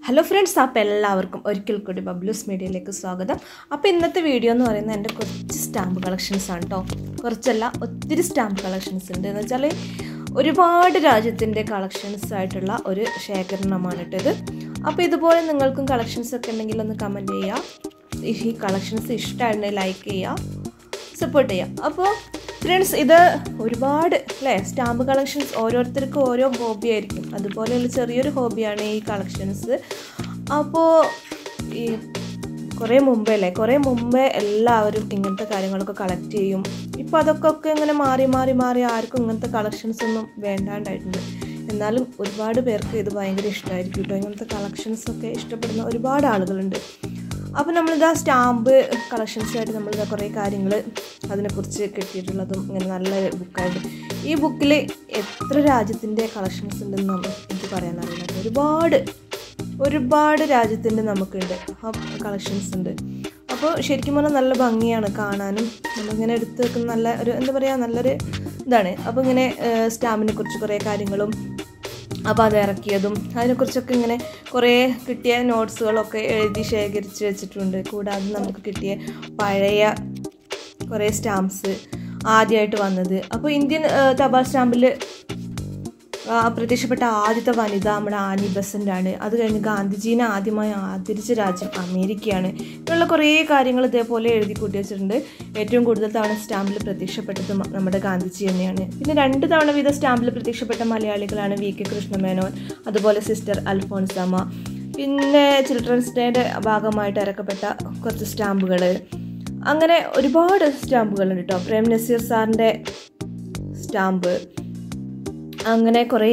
hello friends അപ്പോൾ എല്ലാവർക്കും ഒരിക്കൽ കൂടി ബബ്ലൂസ് മീഡിയയിലേക്ക് സ്വാഗതം അപ്പോൾ ഇന്നത്തെ വീഡിയോ എന്ന് പറയുന്നത് എൻ്റെ കുറച്ച് സ്റ്റാമ്പ് കളക്ഷൻസ് ആണ് കേട്ടോ കുറച്ചല്ല ഒത്തിരി സ്റ്റാമ്പ് കളക്ഷൻസ് ഉണ്ട് എന്ന് വെച്ചാൽ ഒരുപാട് രാജ്യത്തിൻ്റെ കളക്ഷൻസ് ആയിട്ടുള്ള ഒരു ശേഖരണമാണ് ഇട്ടത് അപ്പോൾ ഇതുപോലെ നിങ്ങൾക്കും കളക്ഷൻസ് ഒക്കെ ഉണ്ടെങ്കിൽ ഒന്ന് കമൻറ്റ് ചെയ്യുക ഈ കളക്ഷൻസ് ഇഷ്ടമായിട്ടുണ്ടെങ്കിൽ ലൈക്ക് ചെയ്യുക സപ്പോർട്ട് ചെയ്യാം അപ്പോൾ ഫ്രണ്ട്സ് ഇത് ഒരുപാട് അല്ലേ സ്റ്റാമ്പ് കളക്ഷൻസ് ഓരോരുത്തർക്കും ഓരോ ഹോബി ആയിരിക്കും അതുപോലെയുള്ള ചെറിയൊരു ഹോബിയാണ് ഈ കളക്ഷൻസ് അപ്പോൾ ഈ കുറേ മുമ്പേ അല്ലേ കുറേ മുമ്പേ എല്ലാവരും ഇങ്ങനത്തെ കാര്യങ്ങളൊക്കെ കളക്ട് ചെയ്യും ഇപ്പോൾ അതൊക്കെ ഒക്കെ ഇങ്ങനെ മാറി മാറി മാറി ആർക്കും ഇങ്ങനത്തെ കളക്ഷൻസ് ഒന്നും വേണ്ടാണ്ടായിട്ടുണ്ട് എന്നാലും ഒരുപാട് പേർക്ക് ഇത് ഭയങ്കര ഇഷ്ടമായിരിക്കും കേട്ടോ ഇങ്ങനത്തെ കളക്ഷൻസ് ഒക്കെ ഇഷ്ടപ്പെടുന്ന ഒരുപാട് ആളുകളുണ്ട് അപ്പോൾ നമ്മളിതാ സ്റ്റാമ്പ് കളക്ഷൻസായിട്ട് നമ്മളിതാ കുറേ കാര്യങ്ങൾ അതിനെക്കുറിച്ച് കിട്ടിയിട്ടുള്ളതും ഇങ്ങനെ നല്ല ബുക്കായിട്ട് ഈ ബുക്കിൽ എത്ര രാജ്യത്തിൻ്റെ കളക്ഷൻസ് ഉണ്ടെന്ന് നമുക്ക് എനിക്ക് പറയാൻ അറിയില്ല ഒരുപാട് ഒരുപാട് രാജ്യത്തിൻ്റെ നമുക്കുണ്ട് ആ കളക്ഷൻസ് ഉണ്ട് അപ്പോൾ ശരിക്കും പറഞ്ഞാൽ നല്ല ഭംഗിയാണ് കാണാനും നമ്മളിങ്ങനെ എടുത്ത് വെക്കുന്ന നല്ല ഒരു എന്താ പറയുക നല്ലൊരു ഇതാണ് അപ്പോൾ ഇങ്ങനെ സ്റ്റാമ്പിനെ കുറിച്ച് കുറേ കാര്യങ്ങളും അപ്പോൾ അത് ഇറക്കിയതും അതിനെക്കുറിച്ചൊക്കെ ഇങ്ങനെ കുറേ കിട്ടിയ നോട്ട്സുകളൊക്കെ എഴുതി ശേഖരിച്ച് വെച്ചിട്ടുണ്ട് കൂടാതെ നമുക്ക് കിട്ടിയ പഴയ കുറേ സ്റ്റാമ്പ്സ് ആദ്യമായിട്ട് വന്നത് അപ്പോൾ ഇന്ത്യൻ തപാൽ സ്റ്റാമ്പിൽ പ്രത്യക്ഷപ്പെട്ട ആദ്യത്തെ വനിത നമ്മുടെ ആനി ബസൻ്റ് ആണ് അത് കഴിഞ്ഞ് ഗാന്ധിജീനെ ആദ്യമായി ആദരിച്ച രാജ്യം അമേരിക്കയാണ് ഇങ്ങനെയുള്ള കുറേ കാര്യങ്ങൾ ഇതേപോലെ എഴുതി കൂട്ടി വെച്ചിട്ടുണ്ട് ഏറ്റവും കൂടുതൽ തവണ സ്റ്റാമ്പിൽ പ്രത്യക്ഷപ്പെട്ടത് നമ്മുടെ ഗാന്ധിജി തന്നെയാണ് പിന്നെ രണ്ട് തവണ വീതം സ്റ്റാമ്പിൽ പ്രത്യക്ഷപ്പെട്ട മലയാളികളാണ് വി കെ കൃഷ്ണമേനോൻ അതുപോലെ സിസ്റ്റർ അൽഫോൺസാമ പിന്നെ ചിൽഡ്രൻസ് ഡേയുടെ ഭാഗമായിട്ട് ഇറക്കപ്പെട്ട കുറച്ച് സ്റ്റാമ്പുകൾ അങ്ങനെ ഒരുപാട് സ്റ്റാമ്പുകളുണ്ട് കേട്ടോ പ്രേം നസീർ സാറിൻ്റെ സ്റ്റാമ്പ് അങ്ങനെ കുറേ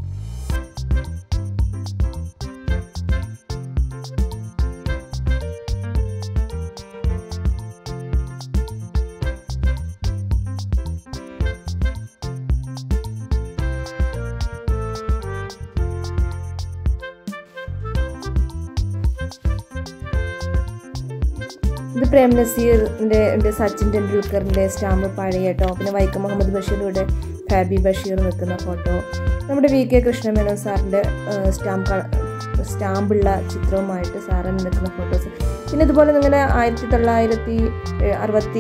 ഇത് പ്രേം നസീറിൻ്റെ ഉണ്ട് സച്ചിൻ ടെണ്ടുൽക്കറിൻ്റെ സ്റ്റാമ്പ് പഴയ കേട്ടോ പിന്നെ വൈക്കം മുഹമ്മദ് ബഷീറിലൂടെ ഫാബി ബഷീർ നിൽക്കുന്ന ഫോട്ടോ നമ്മുടെ വി കെ കൃഷ്ണമേനോൻ സാറിൻ്റെ സ്റ്റാമ്പ് സ്റ്റാമ്പുള്ള ചിത്രവുമായിട്ട് സാറിന് നിൽക്കുന്ന ഫോട്ടോസ് പിന്നെ ഇതുപോലെ നിങ്ങളുടെ ആയിരത്തി തൊള്ളായിരത്തി അറുപത്തി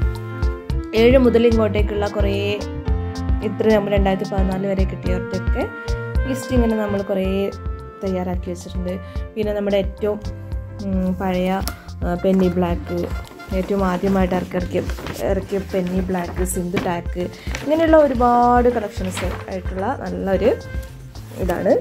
ഏഴ് മുതൽ ഇങ്ങോട്ടേക്കുള്ള കുറേ ഇത്ര നമ്മൾ രണ്ടായിരത്തി പതിനാല് വരെ കിട്ടിയവർക്കൊക്കെ ലിസ്റ്റ് ഇങ്ങനെ നമ്മൾ കുറേ തയ്യാറാക്കി വെച്ചിട്ടുണ്ട് പിന്നെ നമ്മുടെ ഏറ്റവും പഴയ പെന്നി ബ്ലാക്ക് ഏറ്റവും ആദ്യമായിട്ട് ഇറക്കിറക്കിയ ഇറക്കിയ പെന്നി ബ്ലാക്ക് സിന്ധു ടാക്ക് ഇങ്ങനെയുള്ള ഒരുപാട് കളക്ഷൻസ് ആയിട്ടുള്ള നല്ലൊരു ഇതാണ്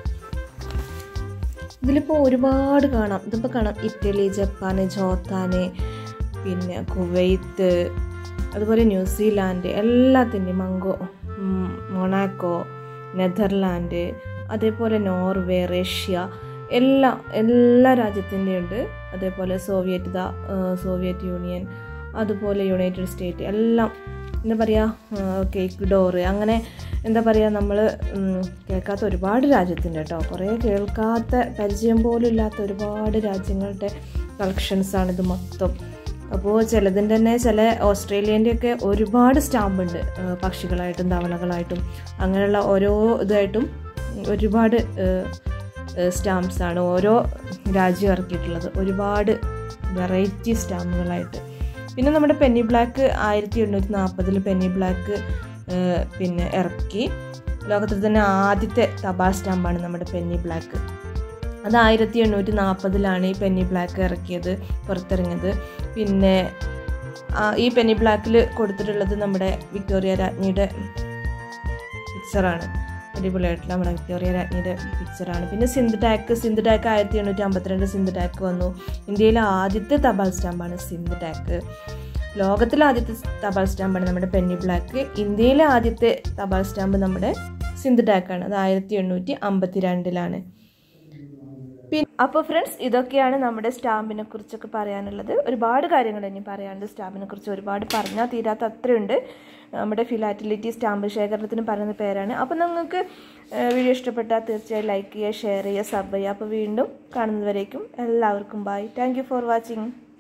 ഇതിലിപ്പോൾ ഒരുപാട് കാണാം ഇതിപ്പോൾ കാണാം ഇറ്റലി ജപ്പാന് ജോർദാന് പിന്നെ കുവൈത്ത് അതുപോലെ ന്യൂസിലാൻഡ് എല്ലാത്തിൻ്റെയും മംഗോ മൊണാക്കോ നെതർലാൻഡ് അതേപോലെ നോർവേ റഷ്യ എല്ലാ എല്ലാ രാജ്യത്തിൻ്റെയും ഉണ്ട് അതേപോലെ സോവിയറ്റ് ദ സോവിയറ്റ് യൂണിയൻ അതുപോലെ യുണൈറ്റഡ് സ്റ്റേറ്റ് എല്ലാം എന്താ പറയുക കേക്ക് ഡോറ് അങ്ങനെ എന്താ പറയുക നമ്മൾ കേൾക്കാത്ത ഒരുപാട് രാജ്യത്തിൻ്റെ കേട്ടോ കുറേ കേൾക്കാത്ത പരിചയം പോലും ഇല്ലാത്ത ഒരുപാട് രാജ്യങ്ങളുടെ കളക്ഷൻസാണിത് മൊത്തം അപ്പോൾ ചിലതിൻ്റെ തന്നെ ചില ഓസ്ട്രേലിയൻ്റെയൊക്കെ ഒരുപാട് സ്റ്റാമ്പുണ്ട് പക്ഷികളായിട്ടും തവളകളായിട്ടും അങ്ങനെയുള്ള ഓരോ ഇതായിട്ടും ഒരുപാട് സ്റ്റാമ്പ്സ് ആണ് ഓരോ രാജ്യം ഇറക്കിയിട്ടുള്ളത് ഒരുപാട് വെറൈറ്റി സ്റ്റാമ്പുകളായിട്ട് പിന്നെ നമ്മുടെ പെന്നി ബ്ലാക്ക് ആയിരത്തി എണ്ണൂറ്റി നാൽപ്പതിൽ പെന്നി ബ്ലാക്ക് പിന്നെ ഇറക്കി ലോകത്തിൽ തന്നെ ആദ്യത്തെ തപാൽ സ്റ്റാമ്പാണ് നമ്മുടെ പെന്നി ബ്ലാക്ക് അത് ആയിരത്തി എണ്ണൂറ്റി നാൽപ്പതിലാണ് ഈ പെന്നി ബ്ലാക്ക് ഇറക്കിയത് പുറത്തിറങ്ങിയത് പിന്നെ ഈ പെന്നി ബ്ലാക്കിൽ കൊടുത്തിട്ടുള്ളത് നമ്മുടെ വിക്ടോറിയ രാജ്ഞിയുടെ പിക്ചറാണ് അടിപൊളിയായിട്ടുള്ള നമ്മുടെ വിക്ടോറിയ രാജ്ഞിയുടെ പിക്ചറാണ് പിന്നെ സിന്ധ് ടാക്ക് സിന്ധ് ടാക്ക് ആയിരത്തി എണ്ണൂറ്റി അമ്പത്തിരണ്ട് സിന്ധ് ടാക്ക് വന്നു ഇന്ത്യയിലെ ആദ്യത്തെ തപാൽ സ്റ്റാമ്പാണ് സിന്ധ് ടാക്ക് ലോകത്തിലെ ആദ്യത്തെ തപാൽ സ്റ്റാമ്പാണ് നമ്മുടെ പെന്നി ബ്ലാക്ക് ഇന്ത്യയിലെ ആദ്യത്തെ തപാൽ സ്റ്റാമ്പ് നമ്മുടെ സിന്ധ് ടാക്കാണ് അത് ആയിരത്തി എണ്ണൂറ്റി അമ്പത്തി രണ്ടിലാണ് പിന്നെ അപ്പോൾ ഫ്രണ്ട്സ് ഇതൊക്കെയാണ് നമ്മുടെ സ്റ്റാമ്പിനെ കുറിച്ചൊക്കെ പറയാനുള്ളത് ഒരുപാട് കാര്യങ്ങൾ ഇനി പറയാനുണ്ട് സ്റ്റാമ്പിനെ കുറിച്ച് ഒരുപാട് പറഞ്ഞാൽ തീരാത്ത അത്രയുണ്ട് നമ്മുടെ ഫിലാറ്റിലിറ്റി സ്റ്റാമ്പ് ശേഖരണത്തിന് പറയുന്ന പേരാണ് അപ്പോൾ നിങ്ങൾക്ക് വീഡിയോ ഇഷ്ടപ്പെട്ടാൽ തീർച്ചയായും ലൈക്ക് ചെയ്യുക ഷെയർ ചെയ്യുക സബ് ചെയ്യുക അപ്പോൾ വീണ്ടും കാണുന്നവരേക്കും എല്ലാവർക്കും ബൈ താങ്ക് ഫോർ വാച്ചിങ്